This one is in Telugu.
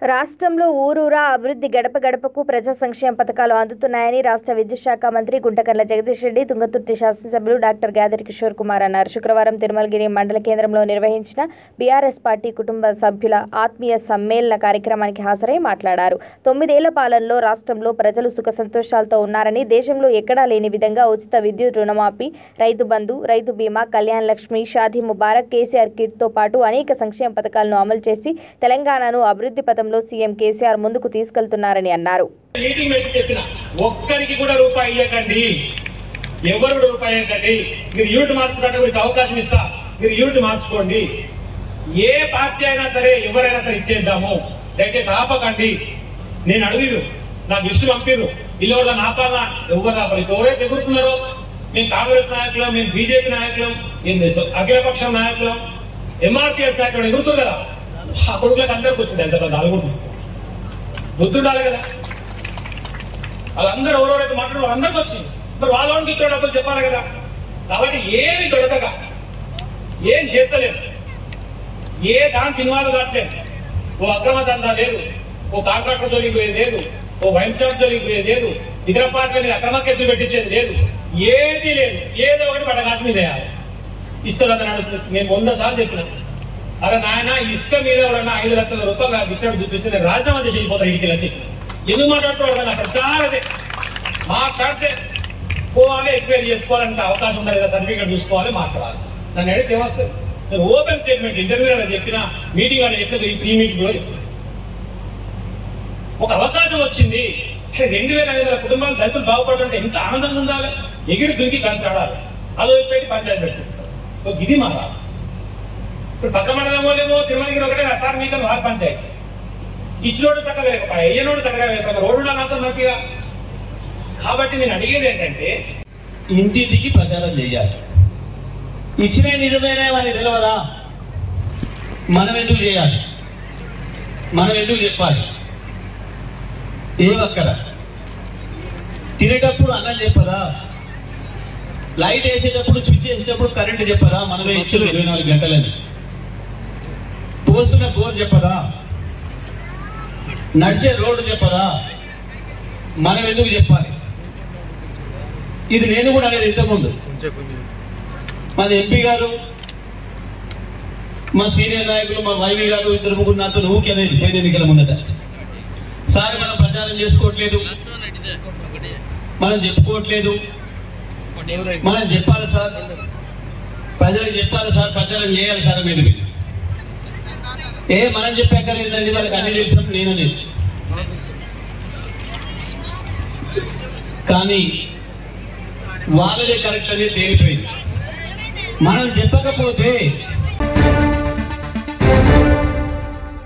రాష్ట్రంలో ఊరూరా అభివృద్ధి గడప గడపకు ప్రజా సంక్షేమ పథకాలు అందుతున్నాయని రాష్ట్ర విద్యుత్ శాఖ మంత్రి గుంటకర్ల జగదీష్ రెడ్డి తుంగతుర్తి శాసనసభ్యులు డాక్టర్ గాదరి కిషోర్ కుమార్ అన్నారు శుక్రవారం తిరుమలగిరి మండల కేంద్రంలో నిర్వహించిన బీఆర్ఎస్ పార్టీ కుటుంబ సభ్యుల ఆత్మీయ సమ్మేళన కార్యక్రమానికి హాజరై మాట్లాడారు తొమ్మిదేళ్ల పాలనలో రాష్ట్రంలో ప్రజలు సుఖ సంతోషాలతో ఉన్నారని దేశంలో ఎక్కడా లేని విధంగా ఉచిత విద్యుత్ రుణమాఫీ రైతు బంధు రైతు బీమా కళ్యాణ్ లక్ష్మి షాదీ ముబారక్ కేసీఆర్ కిట్తో పాటు అనేక సంక్షేమ పథకాలను అమలు చేసి తెలంగాణను అభివృద్ధి పథంలో సీఎం కేసీఆర్ ముందుకు తీసుకెళ్తున్నారని అన్నారు మీటింగ్ పెట్టి చెప్పిన ఒక్కరికి కూడా రూపాయి ఇవ్వకండి ఎవరు కూడా రూపాయి ఇవ్వకండి మీరు యూనిట్ మార్చుకోవడానికి మీకు అవకాశం ఇస్తా మీరు యూనిట్ మార్చుకోండి ఏ పార్టీ అయినా సరే ఎవరైనా సరే ఇచ్చేద్దాము దయచేసి ఆపకండి నేను అడిగిరు నాకు ఇష్టం పంపిరు ఇల్లు వల్ల ఆపాలా ఎవరు ఆపాలి ఎవరైతే ఎగురుతున్నారో మేము కాంగ్రెస్ నాయకులం మేము బీజేపీ నాయకులం మేము అఖిలపక్షం నాయకులం ఎంఆర్పీఎస్ నాయకులు ఎగురుతుంది కదా ఆ కొడుకులకు అందరికి వచ్చింది ఎంత పెద్ద అలుగుడు బుద్ధి ఉండాలి కదా వాళ్ళందరూ ఎవరెవరైతే మాట్లాడు వాళ్ళందరికీ వచ్చింది మరి వాళ్ళకి ఇచ్చే డబ్బులు చెప్పాలి కదా కాబట్టి ఏమి దొరకక ఏం చేస్తలేదు ఏ దానికి ఇన్వాల్వ్ కావట్లేదు ఓ అక్రమ దందా లేదు ఓ కాంట్రాక్టర్ జోలికి పోయేది లేదు ఓ వైన్ షాప్ జోలికి పోయేది లేదు ఇతర పార్టీల మీద అక్రమ కేసులు పెట్టించేది లేదు ఏది లేదు ఏదో ఒకటి పడగాసి మీద వేయాలి ఇసుక దందా నడుస్తుంది నేను వంద సార్లు చెప్పిన అరే నాయన ఇసుక మీద ఎవరన్నా ఐదు లక్షల రూపాయలు నాకు ఇచ్చినట్టు చూపిస్తే నేను రాజీనామా చేసి వెళ్ళిపోతాను ఇంటికి వెళ్ళి ఎందుకు మాట్లాడుతున్నాడు కదా ప్రచారం అదే మాట్లాడితే పోవాలి ఎంక్వైరీ చేసుకోవాలంటే అవకాశం ఉంది కదా సర్టిఫికేట్ చూసుకోవాలి మాట్లాడాలి నన్ను అడిగితే ఏమొస్తుంది నేను ఓపెన్ స్టేట్మెంట్ ఇంటర్వ్యూ చెప్పిన మీటింగ్ అని చెప్పిన ఈ మీటింగ్ లో చెప్పిన. ఒక అవకాశం వచ్చింది రెండు వేల ఐదు వందల కుటుంబాలు దళితులు బాగుపడుతుంటే ఎంత ఆనందంగా ఉండాలి ఎగిరి దురికి కంటాడాలి అదో పెట్టి పంచాయతీ పెట్టి ఒక ఇది మారా ఇప్పుడు పక్క మండలంలోనేమో తిరుమలగిరి ఒకటే నా సార్ మీకు వారి పంచాయతీ ఇచ్చినోడు చక్కగా లేకపోయా అయ్యనోడు చక్కగా లేకపోతే రోడ్డు నాతో మంచిగా కాబట్టి నేను అడిగేది ఏంటంటే ఇంటింటికి ప్రచారం చేయాలి ఇచ్చిన నిజమేనే అని తెలియదా మనం ఎందుకు చేయాలి మనం ఎందుకు చెప్పాలి ఏ ఒక్కర తినేటప్పుడు అన్నం చెప్పదా లైట్ వేసేటప్పుడు స్విచ్ వేసేటప్పుడు కరెంట్ చెప్పదా మనమే ఇచ్చిన ఇరవై నాలుగు గంటలని పోస్తున్న బోర్ చెప్పదా నడిచే రోడ్డు చెప్పదా మనం ఎందుకు చెప్పాలి ఇది నేను కూడా అనేది ఇంతకుముందు మన ఎంపీ గారు మా సీనియర్ నాయకులు మా వైవి గారు ఇద్దరు ముగ్గురు నాతో ఊకి అనేది పేరు ఎన్నికల ముందట సార్ మనం ప్రచారం చేసుకోవట్లేదు మనం చెప్పుకోవట్లేదు మనం చెప్పాలి సార్ ప్రజలకు చెప్పాలి సార్ ప్రచారం చేయాలి సార్ మీద మీరు ఏ మనం చెప్పక్కర్లేదండి వాళ్ళకి అన్ని తెలుసు నేనని కానీ వాళ్ళదే కరెక్ట్ అనేది తేలిపోయింది మనం చెప్పకపోతే